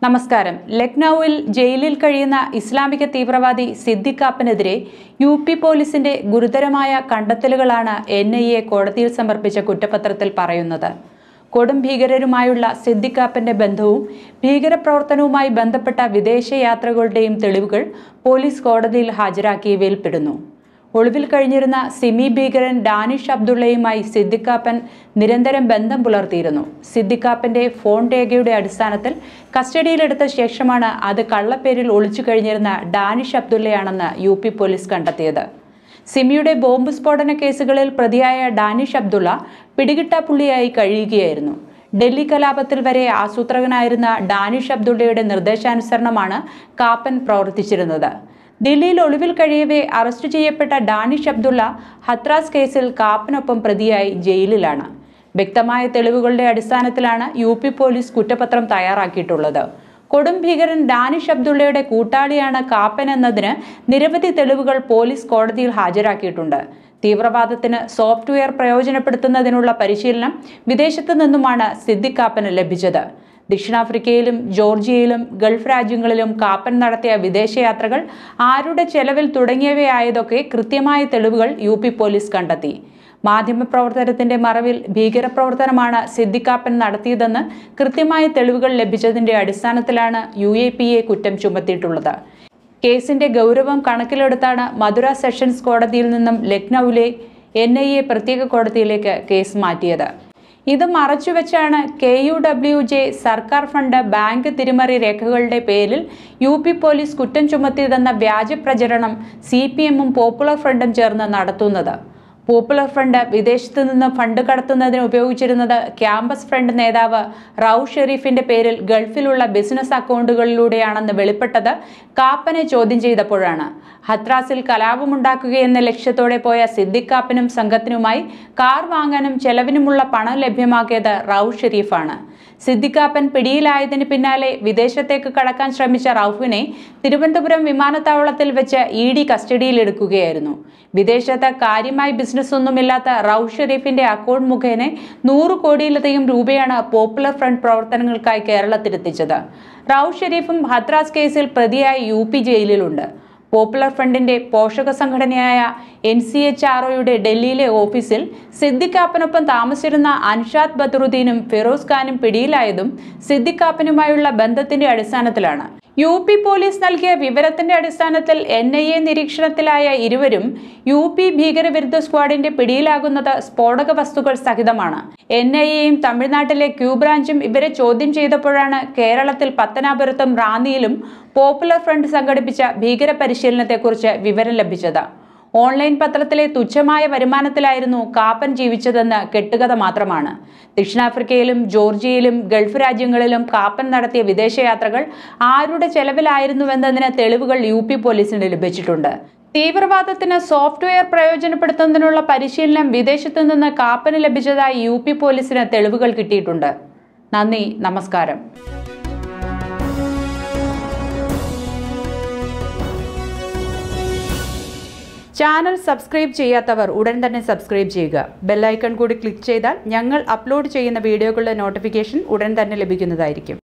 നമസ്കാരം ലക്നൌവിൽ ജയിലിൽ കഴിയുന്ന ഇസ്ലാമിക തീവ്രവാദി സിദ്ദിഖ് കാപ്പനെതിരെ യു പി പോലീസിന്റെ ഗുരുതരമായ കണ്ടെത്തലുകളാണ് എൻ ഐ എ കോടതിയിൽ സമർപ്പിച്ച കുറ്റപത്രത്തിൽ പറയുന്നത് കൊടും ഭീകരരുമായുള്ള സിദ്ദിഖ് കാപ്പന്റെ ബന്ധവും ഭീകരപ്രവർത്തനവുമായി ബന്ധപ്പെട്ട വിദേശയാത്രകളുടെയും തെളിവുകൾ പോലീസ് കോടതിയിൽ ഹാജരാക്കിയവയിൽ പെടുന്നു ഒളിവിൽ കഴിഞ്ഞിരുന്ന സിമി ഭീകരൻ ഡാനിഷ് അബ്ദുള്ളയുമായി സിദ്ദിഖാപ്പൻ നിരന്തരം ബന്ധം പുലർത്തിയിരുന്നു സിദ്ദിഖാപ്പന്റെ ഫോൺ രേഖയുടെ അടിസ്ഥാനത്തിൽ കസ്റ്റഡിയിലെടുത്ത ശേഷമാണ് അത് കള്ളപ്പേരിൽ ഒളിച്ചു കഴിഞ്ഞിരുന്ന ഡാനിഷ് അബ്ദുള്ളയാണെന്ന് യു പി പോലീസ് കണ്ടെത്തിയത് സിമിയുടെ ബോംബ് സ്ഫോടന കേസുകളിൽ പ്രതിയായ ഡാനിഷ് അബ്ദുള്ള പിടികിട്ടാപ്പുള്ളിയായി കഴിയുകയായിരുന്നു ഡൽഹി കലാപത്തിൽ വരെ ആസൂത്രകനായിരുന്ന ഡാനിഷ് അബ്ദുള്ളയുടെ നിർദ്ദേശാനുസരണമാണ് കാപ്പൻ പ്രവർത്തിച്ചിരുന്നത് ദില്ലിയിൽ ഒളിവിൽ കഴിയവേ അറസ്റ്റ് ചെയ്യപ്പെട്ട ഡാനിഷ് അബ്ദുള്ള ഹത്രാസ് കേസിൽ കാപ്പനൊപ്പം പ്രതിയായി ജയിലിലാണ് വ്യക്തമായ തെളിവുകളുടെ അടിസ്ഥാനത്തിലാണ് യു പി പോലീസ് കുറ്റപത്രം തയ്യാറാക്കിയിട്ടുള്ളത് കൊടും ഭീകരൻ ഡാനിഷ് അബ്ദുള്ളയുടെ കൂട്ടാളിയാണ് കാപ്പൻ എന്നതിന് നിരവധി തെളിവുകൾ പോലീസ് കോടതിയിൽ ഹാജരാക്കിയിട്ടുണ്ട് തീവ്രവാദത്തിന് സോഫ്റ്റ്വെയർ പ്രയോജനപ്പെടുത്തുന്നതിനുള്ള പരിശീലനം വിദേശത്തു നിന്നുമാണ് സിദ്ദിഖ് കാപ്പന് ലഭിച്ചത് ദക്ഷിണാഫ്രിക്കയിലും ജോർജിയയിലും ഗൾഫ് രാജ്യങ്ങളിലും കാപ്പൻ നടത്തിയ വിദേശയാത്രകൾ ആരുടെ ചെലവിൽ തുടങ്ങിയവയായതൊക്കെ കൃത്യമായ തെളിവുകൾ യു പി പോലീസ് കണ്ടെത്തി മാധ്യമപ്രവർത്തനത്തിന്റെ മറവിൽ ഭീകരപ്രവർത്തനമാണ് സിദ്ദിഖാപ്പൻ നടത്തിയതെന്ന് കൃത്യമായ തെളിവുകൾ ലഭിച്ചതിന്റെ അടിസ്ഥാനത്തിലാണ് യു എ പി എ കുറ്റം ചുമത്തിയിട്ടുള്ളത് കേസിന്റെ ഗൗരവം കണക്കിലെടുത്താണ് മധുര സെഷൻസ് കോടതിയിൽ നിന്നും ലക്നൌവിലെ എൻ ഐ എ പ്രത്യേക കോടതിയിലേക്ക് കേസ് മാറ്റിയത് ഇത് മറച്ചുവെച്ചാണ് കെ യു ഡബ്ല്യു ജെ സർക്കാർ ഫണ്ട് ബാങ്ക് തിരിമറി രേഖകളുടെ പേരിൽ യു പി പോലീസ് കുറ്റം ചുമത്തിയതെന്ന വ്യാജ പ്രചരണം സി പി എമ്മും പോപ്പുലർ ഫ്രണ്ടും ചേർന്ന് നടത്തുന്നത് പോപ്പുലർ ഫ്രണ്ട് വിദേശത്തു നിന്ന് ഫണ്ട് കടത്തുന്നതിന് ഉപയോഗിച്ചിരുന്നത് ക്യാമ്പസ് ഫ്രണ്ട് നേതാവ് റൌ ഷെരീഫിന്റെ പേരിൽ ഗൾഫിലുള്ള ബിസിനസ് അക്കൗണ്ടുകളിലൂടെയാണെന്ന് വെളിപ്പെട്ടത് കാപ്പനെ ചോദ്യം ചെയ്തപ്പോഴാണ് ഹത്രാസിൽ കലാപമുണ്ടാക്കുകയെന്ന ലക്ഷ്യത്തോടെ പോയ സിദ്ദിഖ് കാപ്പനും സംഘത്തിനുമായി കാർ വാങ്ങാനും ചെലവിനുമുള്ള പണം ലഭ്യമാക്കിയത് റൌ ഷെരീഫാണ് സിദ്ദിഖാപ്പൻ പിടിയിലായതിന് പിന്നാലെ വിദേശത്തേക്ക് കടക്കാൻ ശ്രമിച്ച റൌഫിനെ തിരുവനന്തപുരം വിമാനത്താവളത്തിൽ വെച്ച് ഇ ഡി കസ്റ്റഡിയിലെടുക്കുകയായിരുന്നു വിദേശത്ത് കാര്യമായി ബിസിനസ് ഒന്നുമില്ലാത്ത റൌ ഷെരീഫിന്റെ അക്കൗണ്ട് മുഖേന നൂറ് കോടിയിലധികം രൂപയാണ് പോപ്പുലർ ഫ്രണ്ട് പ്രവർത്തനങ്ങൾക്കായി കേരളത്തിലെത്തിച്ചത് റൌ ഷെരീഫും ഹത്രാസ് കേസിൽ പ്രതിയായി യു പി ജയിലിലുണ്ട് പോപ്പുലർ ഫ്രണ്ടിന്റെ പോഷക സംഘടനയായ എൻ സി എച്ച് ആർ ഒയുടെ ഡൽഹിയിലെ ഓഫീസിൽ സിദ്ദിഖ് കാപ്പനൊപ്പം താമസിച്ചിരുന്ന അൻഷാദ് ബദറുദ്ദീനും ഫിറോസ് ഖാനും പിടിയിലായതും സിദ്ദിഖ് കാപ്പനുമായുള്ള ബന്ധത്തിന്റെ അടിസ്ഥാനത്തിലാണ് യു പി പോലീസ് നൽകിയ വിവരത്തിന്റെ അടിസ്ഥാനത്തിൽ എൻ ഐ എ നിരീക്ഷണത്തിലായ ഇരുവരും യു പി ഭീകരവിരുദ്ധ സ്ക്വാഡിന്റെ പിടിയിലാകുന്നത് സ്ഫോടക വസ്തുക്കൾ സഹിതമാണ് എൻ ഐ എയും തമിഴ്നാട്ടിലെ ക്യൂ ബ്രാഞ്ചും ഇവരെ ചോദ്യം ചെയ്തപ്പോഴാണ് കേരളത്തിൽ പത്തനാപുരത്തും റാന്നിയിലും പോപ്പുലർ ഫ്രണ്ട് സംഘടിപ്പിച്ച ഭീകര പരിശീലനത്തെക്കുറിച്ച് വിവരം ലഭിച്ചത് ഓൺലൈൻ പത്രത്തിലെ തുച്ഛമായ വരുമാനത്തിലായിരുന്നു കാപ്പൻ ജീവിച്ചതെന്ന് കെട്ടുകഥ മാത്രമാണ് ദക്ഷിണാഫ്രിക്കയിലും ജോർജിയയിലും ഗൾഫ് രാജ്യങ്ങളിലും കാപ്പൻ നടത്തിയ വിദേശയാത്രകൾ ആരുടെ ചെലവിലായിരുന്നുവെന്നതിന് തെളിവുകൾ യു പി പോലീസിന് ലഭിച്ചിട്ടുണ്ട് തീവ്രവാദത്തിന് സോഫ്റ്റ്വെയർ പ്രയോജനപ്പെടുത്തുന്നതിനുള്ള പരിശീലനം വിദേശത്തു നിന്ന് കാപ്പന് ലഭിച്ചതായി യു പി പോലീസിന് തെളിവുകൾ കിട്ടിയിട്ടുണ്ട് നന്ദി നമസ്കാരം ചാനൽ സബ്സ്ക്രൈബ് ചെയ്യാത്തവർ ഉടൻ തന്നെ സബ്സ്ക്രൈബ് ചെയ്യുക ബെല്ലൈക്കൺ കൂടി ക്ലിക്ക് ചെയ്താൽ ഞങ്ങൾ അപ്ലോഡ് ചെയ്യുന്ന വീഡിയോകളുടെ നോട്ടിഫിക്കേഷൻ ഉടൻ തന്നെ ലഭിക്കുന്നതായിരിക്കും